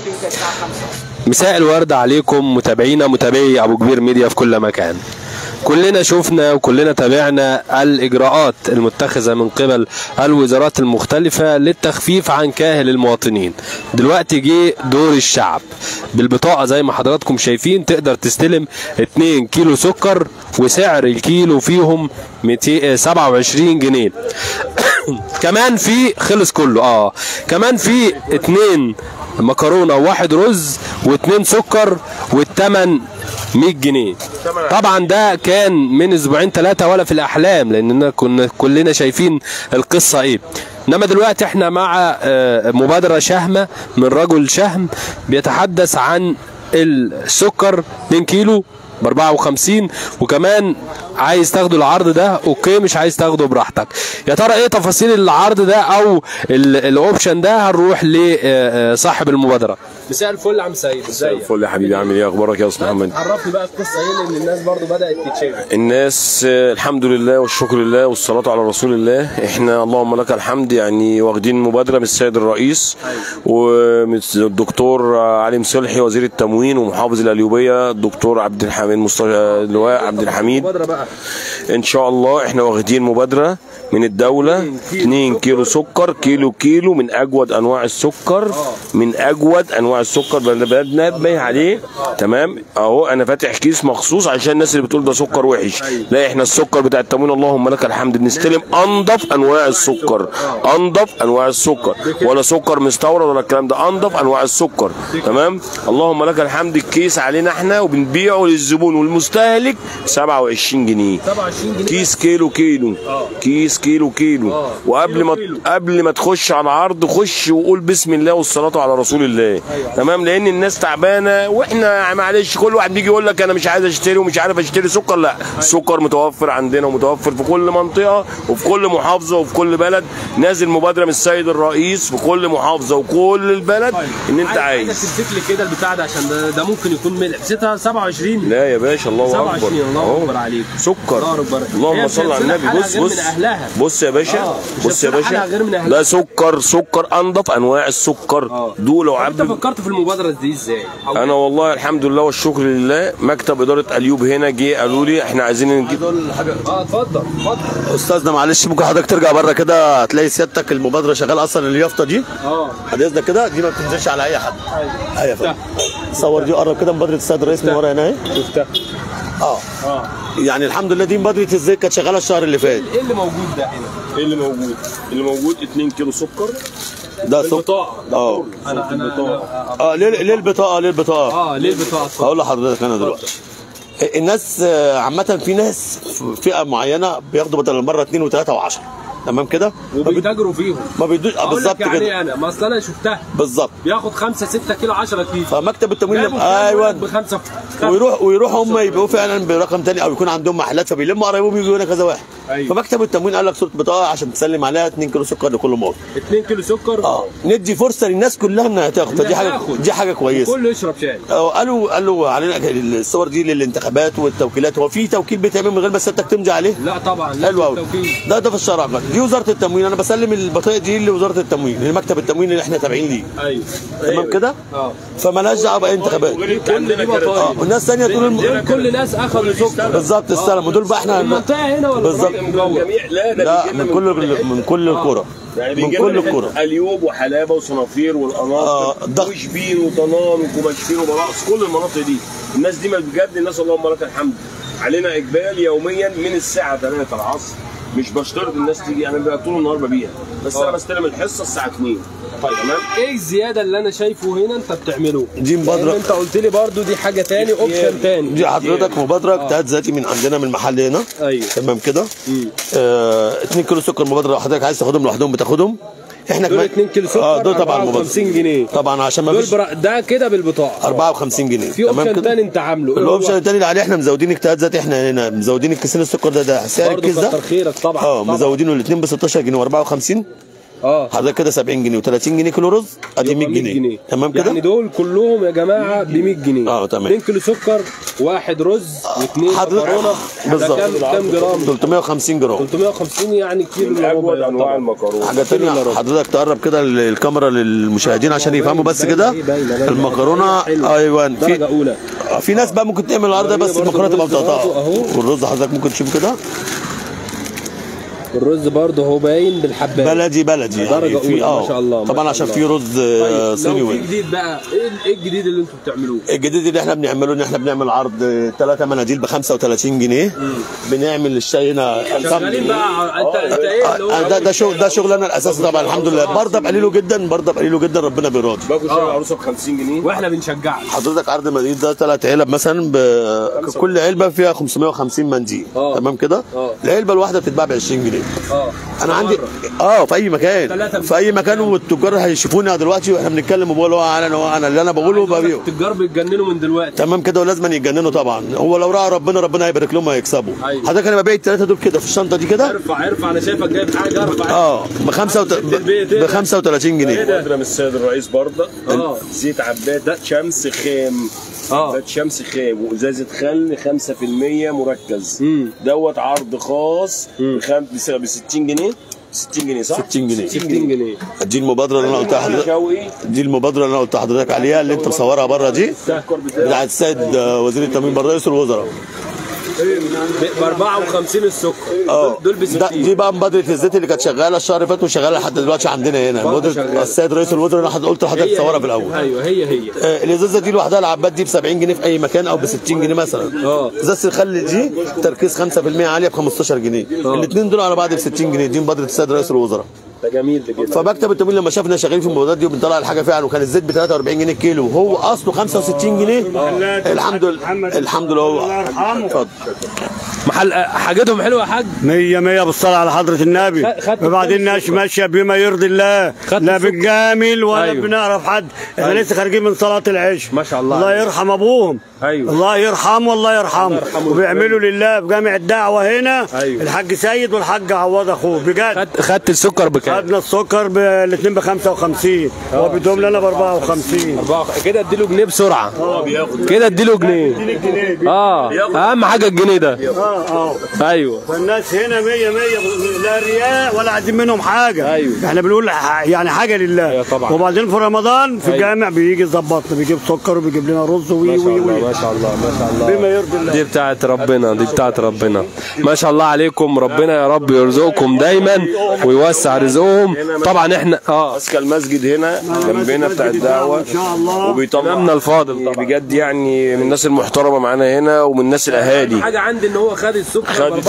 مساء الورد عليكم متابعينا متابعي ابو كبير ميديا في كل مكان كلنا شفنا وكلنا تابعنا الاجراءات المتخذه من قبل الوزارات المختلفه للتخفيف عن كاهل المواطنين دلوقتي جه دور الشعب بالبطاقه زي ما حضراتكم شايفين تقدر تستلم 2 كيلو سكر وسعر الكيلو فيهم 227 جنيه كمان في خلص كله اه كمان في اتنين مكرونه وواحد رز واتنين سكر والتمن 100 جنيه طبعا ده كان من اسبوعين ثلاثه ولا في الاحلام لاننا كنا كلنا شايفين القصه ايه انما دلوقتي احنا مع آه، مبادره شهمه من رجل شهم بيتحدث عن السكر 2 كيلو ب 54 وكمان عايز تاخده العرض ده اوكي مش عايز تاخده براحتك يا ترى ايه تفاصيل العرض ده او ال- الاوبشن ده هنروح لصاحب المبادره مساء الفل يا عم سيد ازيك الفل يا حبيبي عامل ايه اخبارك يا استاذ محمد عرفني بقى القصه ايه لان الناس برضو بدات تتشغل الناس آه، الحمد لله والشكر لله والصلاة على رسول الله احنا اللهم لك الحمد يعني واخدين مبادرة من السيد الرئيس ومن الدكتور علي مصلحي وزير التموين ومحافظ القليوبية الدكتور عبد الحميد مصطفى اللواء عبد الحميد المبادره بقى ان شاء الله احنا واخدين مبادرة من الدولة 2 كيلو سكر كيلو كيلو من اجود انواع السكر من اجود انواع السكر بنبه عليه تمام اهو انا فاتح كيس مخصوص عشان الناس اللي بتقول ده سكر وحش لا احنا السكر بتاع التموين اللهم لك الحمد بنستلم انضف انواع السكر انضف انواع السكر ولا سكر مستورد ولا الكلام ده انضف انواع السكر تمام اللهم لك الحمد الكيس علينا احنا وبنبيعه للزبون والمستهلك 27 جنيه 27 جنيه كيس كيلو كيلو كيس كيلو كيلو وقبل ما قبل ما تخش على العرض خش وقول بسم الله والصلاه على رسول الله تمام لان الناس تعبانه واحنا معلش كل واحد بيجي يقول لك انا مش عايز اشتري ومش عارف اشتري سكر لا السكر متوفر عندنا ومتوفر في كل منطقه وفي كل محافظه وفي كل بلد نازل مبادره من السيد الرئيس في كل محافظه وكل البلد ان انت عايزك عايز تمسك لي كده البتاع ده عشان ده, ده ممكن يكون ملح نسيتها 27 لا يا باشا الله اكبر 27 الله أهو. اكبر عليك سكر الله أكبر. اللهم هي صل على بتنزلها النبي حالها بص غير بص من أهلها. بص يا باشا آه، مش بص يا هتنزلها حالها باشا غير من أهلها. ده سكر سكر انضف انواع السكر دول لو طب انت عبد فكرت في المبادره دي ازاي؟ أو انا والله الحمد لله والشكر لله مكتب اداره اليوب هنا جه قالوا لي احنا عايزين نجيب اه اتفضل اتفضل استاذنا معلش ممكن حضرتك ترجع بره كده هتلاقي سيادتك المبادره شغاله اصلا اليافطه دي اه بعد اذنك كده دي ما بتنزلش على اي حد ايوه يا فندم صور دي قرب كده مبادره السيد الرئيس من ورا هنا اهي شفتها اه اه يعني الحمد لله دي مبادره الزيت كانت شغاله الشهر اللي فات ايه اللي موجود ده هنا؟ ايه اللي موجود اللي موجود 2 كيلو سكر ده سكر البطاقه اه انا انا اه ليه ليه البطاقه ليه البطاقه اه ليه البطاقه اتفضل. هقول لحضرتك انا دلوقتي الناس آه، عامة في ناس في فئة معينة بياخدوا بدل المرة اثنين وثلاثة وعشرة تمام كده؟ ما بي- وبيتاجروا فيهم ما بيدوش آه، اقول بالظبط لك يعني كده انا ما اصل انا شفتها بالظبط بياخد 5 6 كيلو 10 كيلو فمكتب التموين جابوا لما- كام ايوه واحد بخمسه ويروح ويروحوا هم يبقوا فعلا برقم تاني او يكون عندهم محلات فبيلموا قرايبهم يجوا هنا كذا واحد أيوة. فمكتب التموين قال لك صوره بطاقه عشان تسلم عليها 2 كيلو سكر لكل مواطن 2 كيلو سكر اه ندي فرصه للناس كلها انها تاخد فدي حاجه تاخد. دي حاجه كويسه كله يشرب شاي آه، قالوا قالوا علينا الصور دي للانتخابات والتوكيلات هو في توكيل بيتعمل من غير ما سيادتك تمضي عليه لا طبعا لازم حلو قوي التوكيل. ده ده في الشرع بقى دي وزاره التموين انا بسلم البطايق دي لوزاره التموين لمكتب التموين اللي احنا تابعين ليه ايوه تمام كده اه فمالهاش دعوه باي انتخابات كل دي اه بطايق والناس ثانيه تقول الم... دول كل ناس اخذوا سكر بالظبط استلموا دول بقى احنا المنطقه هنا ولا بالظبط. الراجل مجوه؟ جميع لا ده لا بيجي لنا من كل من كل القرى يعني من بيجي كل لنا القرى اليوب وحلابه وصنافير آه، والقناطر ضغط. وشبين وطنان وكوباشفين وبراقص كل المناطق دي الناس دي ما بجد الناس اللهم لك الحمد علينا اقبال يوميا من الساعه 3 العصر مش بشترط الناس تيجي انا بقى طول النهار ببيع بس انا بستلم الحصه الساعه 2 تمام ايه الزياده اللي انا شايفه هنا انت بتعمله دي مبادرة. لأن انت قلت لي برضو دي حاجه تاني اوبشن تاني دي حضرتك مبادره اجتهاد ذاتي من عندنا من المحل هنا ايوه تمام كده آه 2 كيلو سكر مبادره لو حضرتك عايز تاخدهم لوحدهم بتاخدهم احنا دول كمان 2 كيلو سكر اه دول طبعا 54 جنيه طبعا عشان ما دول فيش برا... ده كده بالبطاقه 54 جنيه في اوبشن تاني انت عامله إيه الاوبشن هو؟ التاني اللي عليه احنا مزودين اجتهاد ذاتي احنا هنا مزودين الكيسين السكر ده ده سعر برضه الكيس ده كتر خيرك طبعا اه طبعاً. مزودينه الاثنين ب 16 جنيه و54 اه. حضرتك كده 70 جنيه و30 جنيه كيلو رز ادي 100 جنيه تمام كده يعني دول كلهم يا جماعه ب 100 جنيه اه، تمام. 2 كيلو سكر واحد رز واثنين حضرتك- مكرونه بالظبط. ده كام كام جرام 350 جرام 350 يعني كيلو من إلا ربع اجود انواع طبعاً. المكرونه حاجه تانية حضرتك تقرب كده الكاميرا للمشاهدين عشان يفهموا بس باينة كده إيه، باينة- باينة. المكرونه حلوة. ايوه درجه في اولى في ناس بقى ممكن تعمل العرض ده بس برضه المكرونه تبقى الرز برضه متقطعه أهو. والرز حضرتك ممكن تشوف كده الرز برضه هو باين بالحبات بلدي بلدي درجة يعني في أولى، ما شاء الله، ما طبعا شاء عشان الله. في رز آه، طيب صيني لو في وين جديد بقى ايه ايه الجديد اللي انتوا بتعملوه؟ الجديد اللي احنا بنعمله ان احنا بنعمل عرض ثلاثة مناديل ب 35 جنيه بنعمل الشاي هنا شغالين بقى انت انت ايه اللي هو آه، ده ده شغل ده شغلنا الاساسي طبعا الحمد لله برضه بقليله جدا برضه بقليله جدا ربنا بيراضي باكل شاي عروسه ب 50 جنيه واحنا بنشجعك حضرتك عرض المنديل ده ثلاث علب مثلا ب... كل علبه فيها 550 منديل آه. تمام كده آه. العلبه الواحده بتتباع ب 20 جنيه اه انا عندي اه في اي مكان ثلاثة في اي مكان والتجار هيشوفونا دلوقتي واحنا بنتكلم وبقول هو انا هو انا اللي انا بقوله ببيعه التجار بيتجننوا من دلوقتي تمام كده ولازم يتجننوا طبعا هو لو راى ربنا ربنا هيبارك لهم هيكسبوا أيوة. حضرتك انا ببيع الثلاثه دول كده في الشنطه دي كده ارفع ارفع انا شايفك جايب حاجه ارفع اه ب 35 البيت إيه ب ده؟ 35 جنيه مبادرة من السيد الرئيس برضه آه. زيت عباد شمس خام اه عباد شمس خام وازازه خل 5% مركز مم. دوت عرض خاص بخم... ب 60 جنيه 60 جنيه صح؟ 60 جنيه 60 جنيه دي المبادره اللي انا قلتها لحضرتك شوقي دي المبادره اللي انا قلت لحضرتك عليها اللي انت مصورها بره دي السكر بتاعه بتاعت السيد آه، وزير التموين بره رئيس الوزراء ب 54 السكر اه دول ب ده- 60 دي بقى مبادره الزيت اللي كانت شغاله الشهر اللي فات وشغاله لحد دلوقتي عندنا هنا برضه مبادره شغالة. السيد رئيس الوزراء اللي أنا قلت لحضرتك هي- تصورها هي. في الاول ايوه هي هي آه، الازازه دي لوحدها العباد دي ب 70 جنيه في اي مكان او ب 60 جنيه مثلا اه. ازازه الخل دي تركيز 5% عاليه ب 15 جنيه الاثنين دول على بعض ب 60 جنيه دي مبادره السيد رئيس الوزراء ده جميل ده جدا فمكتب التموين لما شافنا شغالين في المبادرات دي وبنطلع الحاجه فعلا وكان الزيت ب 43 جنيه الكيلو وهو اصله 65 جنيه الحمد لله الحمد لله هو اتفضل محل حاجتهم حلوه يا حاج مية مية بالصلاة على حضرة النبي خ- خدت وبعدين السكر. ناس ماشية بما يرضي الله خدت لا السكر. بالجامل ولا أيوه. بنعرف حد احنا أيوه. لسه خارجين من صلاة العشاء ما شاء الله الله عليك. يرحم ابوهم أيوه. الله يرحمه والله يرحمه يرحمه. وبيعملوا لله في جامع الدعوة هنا أيوه. الحاج سيد والحاج عوض اخوه بجد خدت خدت السكر بكام؟ خدنا السكر الاثنين ب 55 هو بيدوم لنا ب 54 أربعة كده اديله جنيه بسرعه كده اديله جنيه اه اهم حاجه الجنيه ده اه اه ايوه فالناس هنا مية مية لا رياء ولا عايزين منهم حاجة أيوه. احنا بنقول ح- يعني حاجة لله أيوه طبعا. وبعدين في رمضان في أيوه. الجامع بيجي يظبطنا بيجيب سكر وبيجيب لنا رز وي ما شاء وي الله وي ما شاء الله ما شاء الله بما يرضي الله دي بتاعت ربنا دي بتاعت ربنا ما شاء الله عليكم ربنا يا رب يرزقكم دايما ويوسع رزقهم طبعا احنا اه ماسكه المسجد هنا جنبنا بتاع الدعوه ان شاء الله وبيطلع امامنا الفاضل طبعا بجد يعني من الناس المحترمه معانا هنا ومن الناس الاهالي حاجه عندي ان هو خد السكر خد ب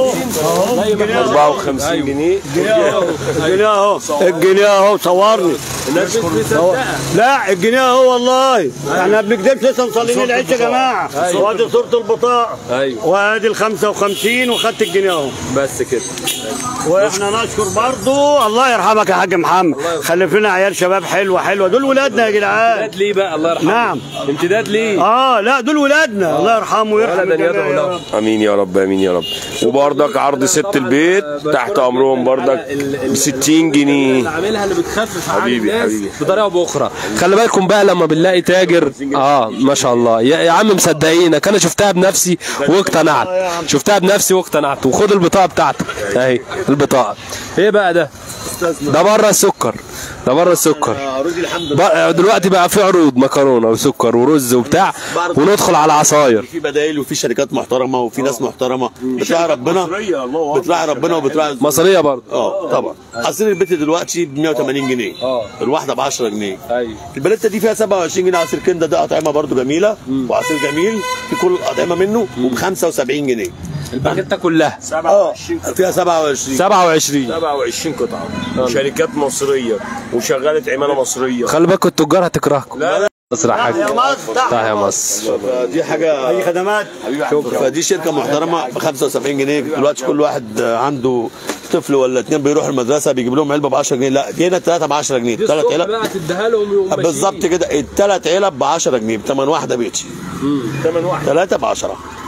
54 زي ما احنا 54 جنيه الجنيه اهو الجنيه اهو صورني الناس مش مصدقه لا الجنيه اهو والله احنا ما بنكذبش لسه مصلين العشاء يا جماعه أيوه. وادي صوره البطاقه ايوه وادي ال 55 وخدت الجنيه اهو بس كده واحنا نشكر برضو الله يرحمك يا حاج محمد خلف لنا عيال شباب حلوه حلوه دول ولادنا يا جدعان امتداد ليه بقى الله يرحمه نعم. امتداد ليه اه لا دول ولادنا الله يرحمه ويرحم ولدا الجميع يدعو يا له. رب. امين يا رب امين يا رب وبرضك عرض ست البيت تحت امرهم برضك ب 60 جنيه اللي عاملها اللي بتخفف عن حبيبي، الناس حبيبي. بطريقه باخرى خلي بالكم بقى لما بنلاقي تاجر اه ما شاء الله يا, يا عم مصدقينك انا شفتها بنفسي واقتنعت شفتها بنفسي واقتنعت وخد البطاقه بتاعتك اهي البطاقه ايه بقى ده ده بره السكر ده بره السكر رودي الحمد لله بقى دلوقتي بقى في عروض مكرونه وسكر ورز وبتاع وندخل على عصاير في بدايل وفي شركات محترمه وفي ناس محترمه بتراعي ربنا بتراعي ربنا وبتراعي مصريه برضه اه طبعا عصير البيت دلوقتي ب 180 جنيه اه. الواحده ب 10 جنيه ايوه البلته دي فيها 27 جنيه عصير كنده ده اطعمه برضو جميله وعصير جميل في كل الاطعمه منه وب 75 جنيه الباكيته كلها اه فيها 27 27 27 قطعه شركات مصريه وشغاله عماله مصريه خلي بالكم التجار هتكرهكم لا لا مصر يا حاج يا مصر تعال يا مصر دي حاجه اي خدمات فدي شركه محترمه ب 75 جنيه دلوقتي كل واحد عنده طفل ولا اتنين بيروح المدرسه بيجيب لهم علبه ب 10 جنيه لا دي هنا الثلاثه ب 10 جنيه ثلاث علب بقى تديها لهم يقوم بالظبط كده الثلاث علب ب 10 جنيه بثمن واحده بيتي ثمن واحد ثلاثه ب 10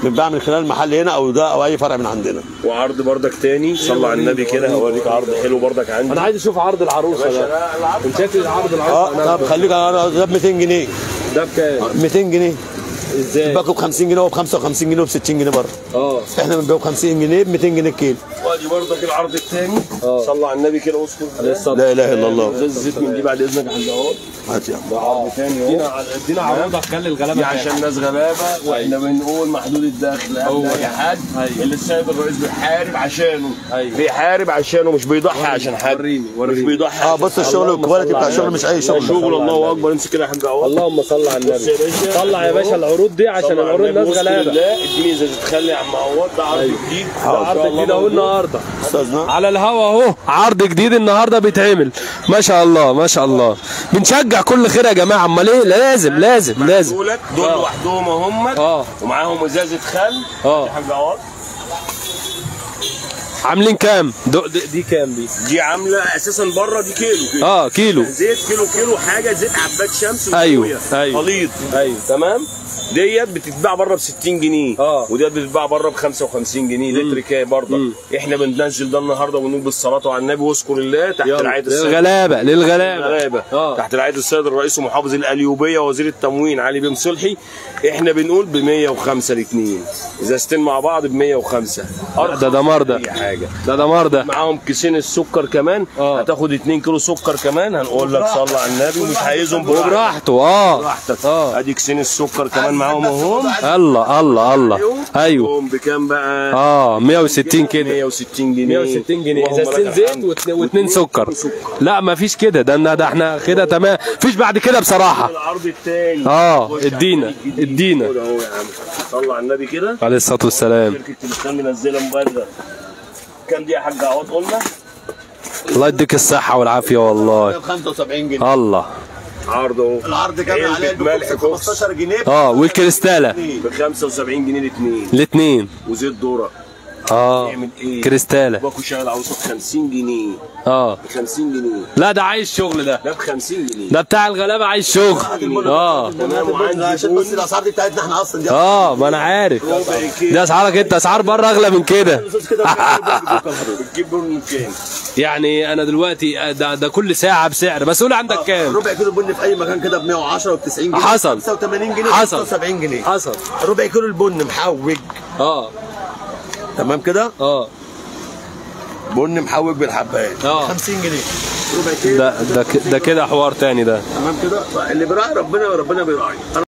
بنباع من خلال المحل هنا او ده او اي فرع من عندنا وعرض بردك تاني صلى على النبي كده هوريك عرض حلو بردك عندي انا عايز اشوف عرض العروسه ده من شكل عرض اه العروسه طب خليك على ده ب 200 جنيه ده بكام 200 جنيه ازاي باكو ب 50 جنيه وب 55 جنيه وب 60 جنيه بره اه احنا بنبيعه ب 50 جنيه ب 200 جنيه الكيلو وادي بردك العرض التاني صلى على النبي كده اذكر لا اله الا الله ازاز الزيت من دي بعد اذنك يا حاج اهو هات يا عم ده عرض تاني اهو ادينا ادينا عروضه خلي الغلابه دي عشان ناس غلابه واحنا بنقول محدود الدخل قبل اي حد اللي السيد الرئيس بيحارب عشانه أيوة. بيحارب عشانه مش بيضحي عشان حد وريني، مش وريني. بيضحي اه عشان بص الشغل الكواليتي بتاع الشغل مش اي شغل شغل الله اكبر امسك كده يا حاج اهو اللهم صل على بص يا النبي باشا. طلع يا باشا العروض دي عشان صلى على العروض النبي الناس واذكر غلابه الله اديني اذا تتخلي يا عم عوض ده عرض جديد ده عرض جديد اهو النهارده استاذنا على الهوا اهو عرض جديد النهارده بيتعمل ما شاء الله ما شاء الله بنشجع كل خير يا جماعه امال ايه لازم لازم لازم دولت دول لوحدهم هم اه. ومعاهم ازازه خل اه. يا حاج عوض عاملين كام دو- دي, دي كام دي دي عامله اساسا بره دي كيلو كيلو اه كيلو زيت كيلو كيلو حاجه زيت عباد شمس أيوة، وصويا. أيوة. خليط ايوه تمام ديت بتتباع بره ب 60 جنيه اه. وديت بتتباع بره ب 55 جنيه لتر كاي برضه احنا بننزل ده النهارده ونقول بالصلاه على النبي واذكر الله تحت رعايه السيد للغلابه للغلابه الغلابه اه. تحت رعايه السيد الرئيس ومحافظ القليوبيه وزير التموين علي بن صلحي احنا بنقول ب 105 الاثنين ازازتين مع بعض ب 105 ده دمار ده اي حاجه ده دمار ده معاهم كيسين السكر كمان اه. هتاخد 2 كيلو سكر كمان هنقول لك صلى على النبي ومش عايزهم براحتك براحته اه براحتك اه. ادي كيسين السكر كمان معاهم اهم الله الله الله ايوه هم بكام بقى اه 160 كده 160 جنيه 160 جنيه اللهم ازازتين لك زيت الحمد. واتنين- واتنين سكر لا ما فيش كده ده ده احنا كده تمام فيش بعد كده بصراحه العرض الثاني اه، ادينا، ادينا. خد اهو يا عم صلى على النبي كده عليه الصلاه والسلام شركه تليفون منزله مبادره كام دي يا حاج عوض قلنا الله يديك الصحه والعافيه والله ب 75 جنيه الله عرض اهو العرض كامل عليه علبة ملح البوكس كوكس 15 جنيه اه والكريستاله ب 75 جنيه الاثنين الاثنين وزيت ذره اه نعمل ايه؟ كريستاله باكو شغل عروسه ب 50 جنيه اه ب 50 جنيه لا ده عايز شغل ده ده ب 50 جنيه ده بتاع الغلابه عايز شغل اه تمام وعندي عشان بس بول الاسعار دي بتاعتنا احنا اصلا دي اه ما انا عارف ربع كيلو دي اسعارك انت اسعار بره اغلى من كده بتجيب بول كام؟ يعني انا دلوقتي ده, ده كل ساعه بسعر بس قول عندك كام ربع كيلو بن في اي مكان كده ب 110 و 90 جنيه حصل. 85 جنيه حصل. 76 جنيه حصل ربع كيلو البن محوج اه تمام كده اه بن محوج بالحبايات اه. 50 جنيه ربع كيلو ده ده ك- ده كده حوار تاني ده تمام كده اللي بيراعي ربنا ربنا بيراعي